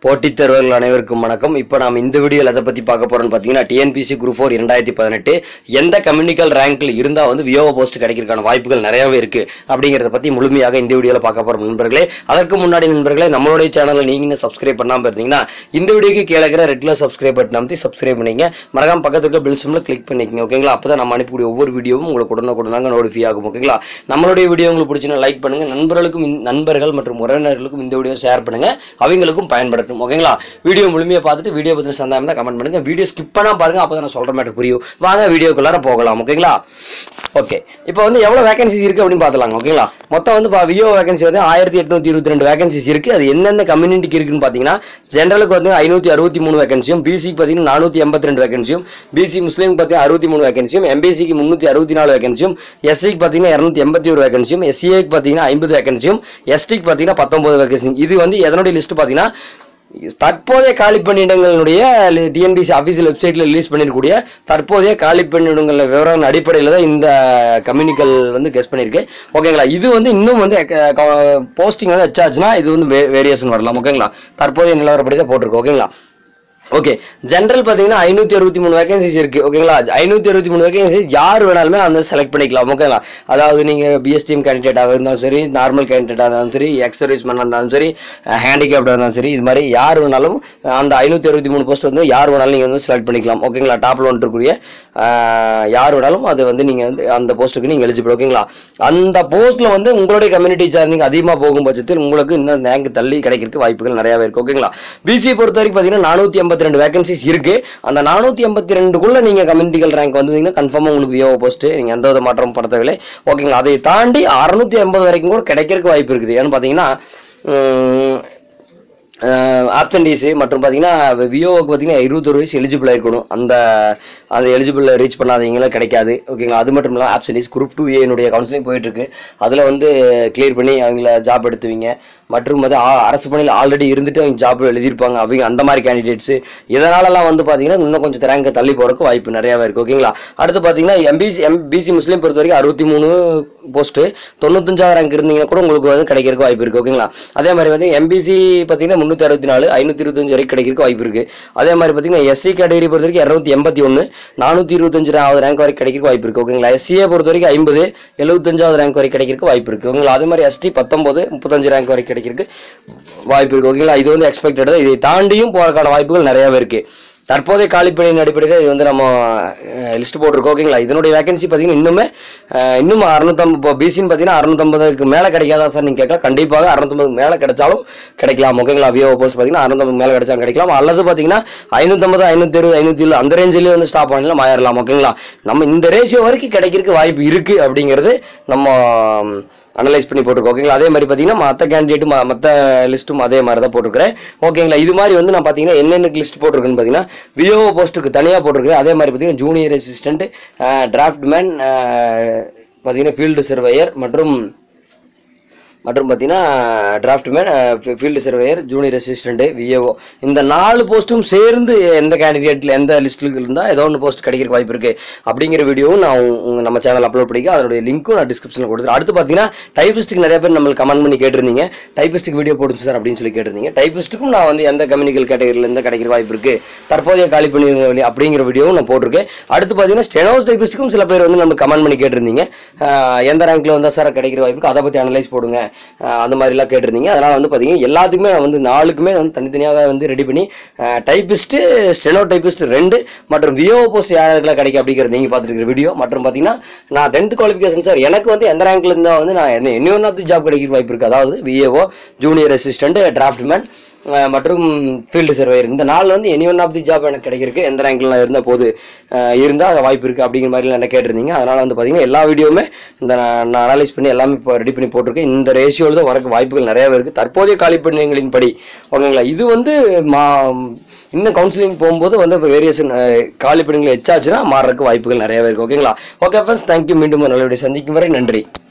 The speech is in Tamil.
போட்டித் தேர்வர்கள் அனைவருக்கும் வணக்கம் இப்போ நாம் இந்த வீடியோவில் எதை பற்றி பார்க்க போறோம்னு பார்த்தீங்கன்னா டிஎன்பிசி குரூப் ஃபோர் இரண்டாயிரத்தி பதினெட்டு எந்த கம்யூனிக்கல் ரேங்க்ல இருந்தால் வந்து விஓ போஸ்ட் கிடைக்கிறதுக்கான வாய்ப்புகள் நிறையவே இருக்கு அப்படிங்கிறத பற்றி முழுமையாக இந்த வீடியோவில் பார்க்க போறோம் நண்பர்களே அதற்கு முன்னாடி நண்பர்களே நம்மளுடைய சேனலை நீங்க இன்னும் சப்ஸ்கிரைப் பண்ணாமல் இருந்தீங்கன்னா இந்த வீடியோக்கு கீழே இருக்கிற ரெகுலர் சப்ஸ்கிரைப் பட்டன் அமைத்து சப்ஸ்கிரைப் பண்ணிங்க மறக்காம பக்கத்துல இருக்க பில் சிம்ல கிளிக் பண்ணிக்கங்க ஓகேங்களா அப்போ தான் நம்ம அனுப்பக்கூடிய ஒவ்வொரு வீடியோவும் உங்களுக்கு உடனுக்குடனாக நோட்டிஃபை ஆகும் ஓகேங்களா நம்மளுடைய வீடியோ உங்களுக்கு பிடிச்சினா லைக் பண்ணுங்க நண்பர்களுக்கும் இந்த- நண்பர்கள் மற்றும் உறவினர்களுக்கும் இந்த வீடியோ ஷேர் பண்ணுங்க அவங்களுக்கும் பயன்படுத்தும் ஓகேங்களா வீடியோ முழுமையாக பார்த்துட்டு வீடியோ பற்றின சந்தேகம் தான் கமெண்ட் பண்ணுங்க வீடியோ ஸ்கிப் பண்ணா பாருங்க அப்போ தான் நான் சொல்ற மேட்டர் புரியும் வாங்க வீடியோக்குள்ளார போகலாம் ஓகேங்களா ஓகே இப்போ வந்து எவ்வளோ வேகன்சிஸ் இருக்கு அப்படின்னு பார்த்துலாங்க ஓகேங்களா மொத்தம் வந்து விஓ வேகன்சி வந்து ஆயிரத்தி எட்நூத்தி இருபத்தி ரெண்டு வேகன்சிஸ் இருக்கு அது என்னென்ன கம்யூனிட்டிக்கு இருக்குன்னு பார்த்தீங்கன்னா ஜென்ரலுக்கு வந்து ஐநூற்றி அறுபத்தி மூணு வேகன்சியும் பிசிக்கு பார்த்தீங்கன்னா நானூற்றி எண்பத்தி ரெண்டு வேகன்சியும் பிசி முஸ்லீமுக்கு பார்த்தீங்கன்னா அறுபத்தி மூணு வேகன்சியும் எம்பிசிக்கு முந்நூற்றி அறுபத்தி நாலு வேகன்சியும் எஸ்சிக்கு பார்த்தீங்கன்னா இரநூத்தி எண்பத்தி ஒரு வேகன்சியும் எஸ்சிஏக்கு பார்த்தீங்கன்னா ஐம்பது வேகன்சியும் எஸ்டிக்கு பார்த்தீங்கன்னா பத்தொன்பது வேகன்சி இது வந்து எதனுடைய லிஸ்ட் பார்த்தீங்கன்னா தற்போதைய காலி பணியிடங்களுடைய டிஎன்பிசி அஃபீஷியல் வெப்சைட்ல ரிலீஸ் பண்ணிருக்கக்கூடிய தற்போதைய காலி பணியிடங்கள் விவரம் அடிப்படையில் தான் இந்த கம்யூனிக்கல் வந்து கெஸ் பண்ணியிருக்கு ஓகேங்களா இது வந்து இன்னும் வந்து போஸ்டிங் வந்து வச்சாச்சுன்னா இது வந்து வேரியேஷன் வரலாம் ஓகேங்களா தற்போதைய நிலவரப்படி தான் போட்டிருக்கு ஓகேங்களா ஓகே ஜென்ரல் பார்த்தீங்கன்னா ஐநூற்றி அறுபத்தி மூணு வேகன்சிஸ் இருக்கு ஓகேங்களா ஐநூற்றி அறுபத்தி மூணு வேகன்சிஸ் யார் வேணாலுமே அந்த செலக்ட் பண்ணிக்கலாம் ஓகேங்களா அதாவது நீங்கள் பிஎஸ்டிஎம் கேண்டிடேட்டாக இருந்தாலும் சரி நார்மல் கேண்டிடேட்டாக இருந்தாலும் சரி எக்ஸ் சர்வீஸ்மேனாக இருந்தாலும் சரி ஹேண்டிகேப்டாக இருந்தாலும் சரி இது மாதிரி யார் வேணாலும் அந்த ஐநூற்றி அறுபத்தி மூணு போஸ்ட் வந்து யார் வேணாலும் நீங்கள் வந்து செலக்ட் பண்ணிக்கலாம் ஓகேங்களா டாப்பில் வந்துருக்கூடிய யார் வேணாலும் அது வந்து நீங்கள் வந்து அந்த போஸ்ட்டுக்கு நீங்கள் எலிஜிபிள் ஓகேங்களா அந்த போஸ்ட்டில் வந்து உங்களுடைய கம்யூனிட்டி சார்ஜிங் அதிகமாக போகும் பட்சத்தில் உங்களுக்கு இன்னும் ரேங்க் தள்ளி கிடைக்கிறதுக்கு வாய்ப்புகள் நிறையாவே இருக்குது ஓகேங்களா பிசி பொறுத்த வரைக்கும் பார்த்தீங்கன்னா நானூற்றி எண்பத்தி ரெண்டு வேகன்சிஸ் இருக்கு அந்த நானூற்றி எண்பத்தி ரெண்டுக்குள்ள நீங்கள் கம்யூனிட்டிகள் ரேங்க் வந்தீங்கன்னா கன்ஃபார்மாக உங்களுக்கு விஓ போஸ்ட் நீங்கள் எந்த வித மாற்றம் படுத்தவில்லை ஓகேங்களா அதை தாண்டி அறுநூத்தி எண்பது வரைக்கும் கூட கிடைக்கிறதுக்கு வாய்ப்பு இருக்குது ஏன்னு பார்த்தீங்கன்னா உம், ஆப்சன்டீஸு மற்றும் பார்த்தீங்கன்னா விஓவுக்கு பார்த்தீங்கன்னா இருபத்தொரு வயசு எலிஜிபிள் இருக்கணும் அந்த அந்த எலிஜிபிள் ரீச் பண்ணாதவங்களும் கிடைக்காது ஓகேங்களா அது மட்டும் இல்லாமல் ஆப்சன்டீஸ் குரூப் டூ ஏனுடைய கவுன்சிலிங் போயிட்டு இருக்கு அதில் வந்து கிளியர் பண்ணி அவங்கள ஜாப் எடுத்துவீங்க மற்றும் வந்து ஆ- அரசு பணியில் ஆல்ரெடி இருந்துட்டு அவங்க ஜாப் எழுதியிருப்பாங்க அவங்க அந்த மாதிரி கேண்டிடேட்ஸ் இதனாலலாம் வந்து பார்த்தீங்கன்னா இன்னும் கொஞ்சம் ரேங்க் தள்ளி போகிறதுக்கு வாய்ப்பு நிறையாவே இருக்குது ஓகேங்களா அடுத்து பார்த்தீங்கன்னா எம்பிசி எம்பிசி முஸ்லீம் பொறுத்த வரைக்கும் அறுபத்தி மூணு போஸ்ட்டு தொண்ணூத்தஞ்சாவது ரேங்க் இருந்தீங்கன்னா கூட உங்களுக்கு வந்து கிடைக்கிறதுக்கு வாய்ப்பு இருக்குது ஓகேங்களா அதே மாதிரி வந்து எம்பிசி பார்த்தீங்கன்னா முந்நூற்றி அறுபத்தி நாலு ஐநூற்றி இருபத்தஞ்சு வரைக்கும் கிடைக்கிறதுக்கு வாய்ப்பு இருக்குது அதே மாதிரி பார்த்தீங்கன்னா எஸ்சி கேட்டகரி பொறுத்த வரைக்கும் இரநூத்தி எண்பத்தி ஒன்று நானூற்றி இருபத்தஞ்சாவது ரேங்க் வரைக்கும் கிடைக்கிறதுக்கு வாய்ப்பு இருக்குது ஓகேங்களா எஸ்சியை பொறுத்த வரைக்கும் ஐம்பது எழுபத்தஞ்சாவது ரேங்க் வரைக்கும் கிடைக்கிறதுக்கு வாய்ப்பு இருக்குது ஓகேங்களா அதே மாதிரி எஸ்டி பத்தொம்போது முப்பத்தஞ்சு ரேங்க் வரைக்கும் கிடைக்கிறதுக்கு வாய்ப்பு இருக்குது ஓகேங்களா இது வந்து எக்ஸ்பெக்டட் இதை தாண்டியும் போறதுக்கான வாய்ப்புகள் நிறையாவே இருக்குது தற்போதைய காலிப்பணியின் அடிப்படையில் இது வந்து நம்ம லிஸ்ட் போட்டிருக்கோம் ஓகேங்களா இதனுடைய வேகன்சி பார்த்தீங்கன்னா இன்னுமே அஹ், இன்னும் அறுநூத்தம்பது இப்போ பிசின்னு பார்த்தீங்கன்னா அறுநூத்தம்பதுக்கு மேலே கிடைக்காதா சார் நீங்கள் கேட்கலாம் கண்டிப்பாக அறுநூத்தம்பதுக்கு மேலே கிடைச்சாலும் கிடைக்கலாம் ஓகேங்களா விஓ போஸ்ட் பார்த்தீங்கன்னா அறுநூத்தம்பது மேலே கிடைச்சாலும் கிடைக்கலாம் அல்லது பார்த்தீங்கன்னா ஐநூற்றம்பது ஐநூற்றி இருபது ஐநூற்றி இல்லை அந்த ரேஞ்சிலேயே வந்து ஸ்டாப் பண்ணலாம் மாறலாம் ஓகேங்களா நம்ம இந்த ரேஷியோ வரைக்கும் கிடைக்கிறதுக்கு வாய்ப்பு இருக்குது அப்படிங்கிறது நம்ம அனலைஸ் பண்ணி போட்டிருக்கோம் ஓகேங்களா அதே மாதிரி பார்த்தீங்கன்னா மற்ற கேண்டிடேட்டும் மற்ற லிஸ்ட்டும் அதே மாதிரி தான் போட்டிருக்கிறேன் ஓகேங்களா இது மாதிரி வந்து நான் பார்த்தீங்கன்னா என்னென்ன லிஸ்ட் போட்டிருக்குன்னு பார்த்தீங்கன்னா விஓ போஸ்ட்டுக்கு தனியாக போட்டிருக்கிறேன் அதே மாதிரி பார்த்தீங்கன்னா ஜூனியர் அசிஸ்டன்ட் டிராஃப்ட்மேன் பார்த்தீங்கன்னா ஃபீல்டு சர்வேயர் மற்றும் மற்றும் பார்த்தீங்கன்னா draftsman field surveyor junior assistant VAO இந்த நாலு போஸ்ட்டும் சேர்ந்து எந்த கேண்டிடேட்டில் எந்த லிஸ்ட்டில் இருந்தால் ஏதோ ஒன்று போஸ்ட் கிடைக்கிறதுக்கு வாய்ப்பு இருக்குது அப்படிங்கிற வீடியோவும் நான் உங்க- உங்க நம்ம சேனல் அப்லோட் பண்ணிக்க அதனுடைய லிங்க்கும் நான் டிஸ்கிரிப்ஷனில் கொடுத்துருக்கேன் அடுத்து பார்த்தீங்கன்னா டைபிஸ்ட்டுக்கு நிறைய பேர் நம்மளுக்கு கமெண்ட் பண்ணி கேட்டிருந்தீங்க டைபிஸ்ட்டுக்கு வீடியோ போடுச்சு சார் அப்படின்னு சொல்லி கேட்டிருந்தீங்க டைபிஸ்ட்டுக்கும் நான் வந்து எந்த கம்யூனிக்கல் கேட்டகரியில் எந்த கிடைக்கிற வாய்ப்பு இருக்குது தற்போதைய காலி பண்ணி அப்படிங்கிற வீடியோவும் நான் போட்டிருக்கேன் அடுத்து பார்த்தீங்கன்னா ஸ்டெனோஸ் டைபிஸ்ட்டுக்கும் சில பேர் வந்து நம்ம கமெண்ட் பண்ணி கேட்டிருந்தீங்க ஆஹ் எந்த ரேங்க்ல வந்தால் சார் கிடைக்கிற வாய்ப்பு இருக்கு? அதை பற்றி அனலைஸ் போடுங்க ஆஹ் அந்த மாதிரிலாம் கேட்டிருந்தீங்க அதனால் வந்து பார்த்தீங்கன்னா எல்லாத்துக்குமே நான் வந்து நாலுக்குமே வந்து தனித்தனியாக வந்து ரெடி பண்ணி டைபிஸ்ட்டு ஸ்டெனோ டைபிஸ்ட் ரெண்டு மற்றும் விஓ போஸ்ட் யாருக்கெல்லாம் கிடைக்கும் அப்படிங்கிறது நீங்கள் பார்த்துருக்கிற வீடியோ மற்றும் பார்த்தீங்கன்னா நான் டென்த் குவாலிஃபிகேஷன் சார் எனக்கு வந்து எந்த ரேங்க்ல இருந்தால் வந்து நான் என்ன any one of the job கிடைக்கிற வாய்ப்பு இருக்குது அதாவது விஏஓ ஜூனியர் அசிஸ்டன்ட் டிராஃப்ட்மேன் அஹ் மற்றும் ஃபீல்டு சர்வேயர் இந்த நாள் வந்து any one of the job எனக்கு கிடைக்கிறதுக்கு எந்த ரேங்க்ல நான் இருந்த போது இருந்தால் வாய்ப்பு இருக்குது அப்படிங்கிற மாதிரி என்ன கேட்டிருந்தீங்க அதனால் வந்து பார்த்தீங்கன்னா எல்லா வீடியோவுமே இந்த நான் நான் அனலைஸ் பண்ணி எல்லாமே இப்போ ரெடி பண்ணி போட்டிருக்கேன் இந்த ரேஷியோவில் தான் வரக்கு வாய்ப்புகள் நிறையாவே இருக்குது தற்போதைய காலிப்பணிகளின் படி ஓகேங்களா இது வந்து மா இன்னும் கவுன்சிலிங் போகும்போது வந்து வேரியேஷன் காலிப்பணிகள் எச்சாச்சுன்னா மாறுறதுக்கு வாய்ப்புகள் நிறையாவே இருக்குது ஓகேங்களா ஓகே ஃப்ரெண்ட்ஸ் தேங்க்யூ மீண்டும் ஒரு நல்ல வீடியோ சந்திக்கும் வரை நன்றி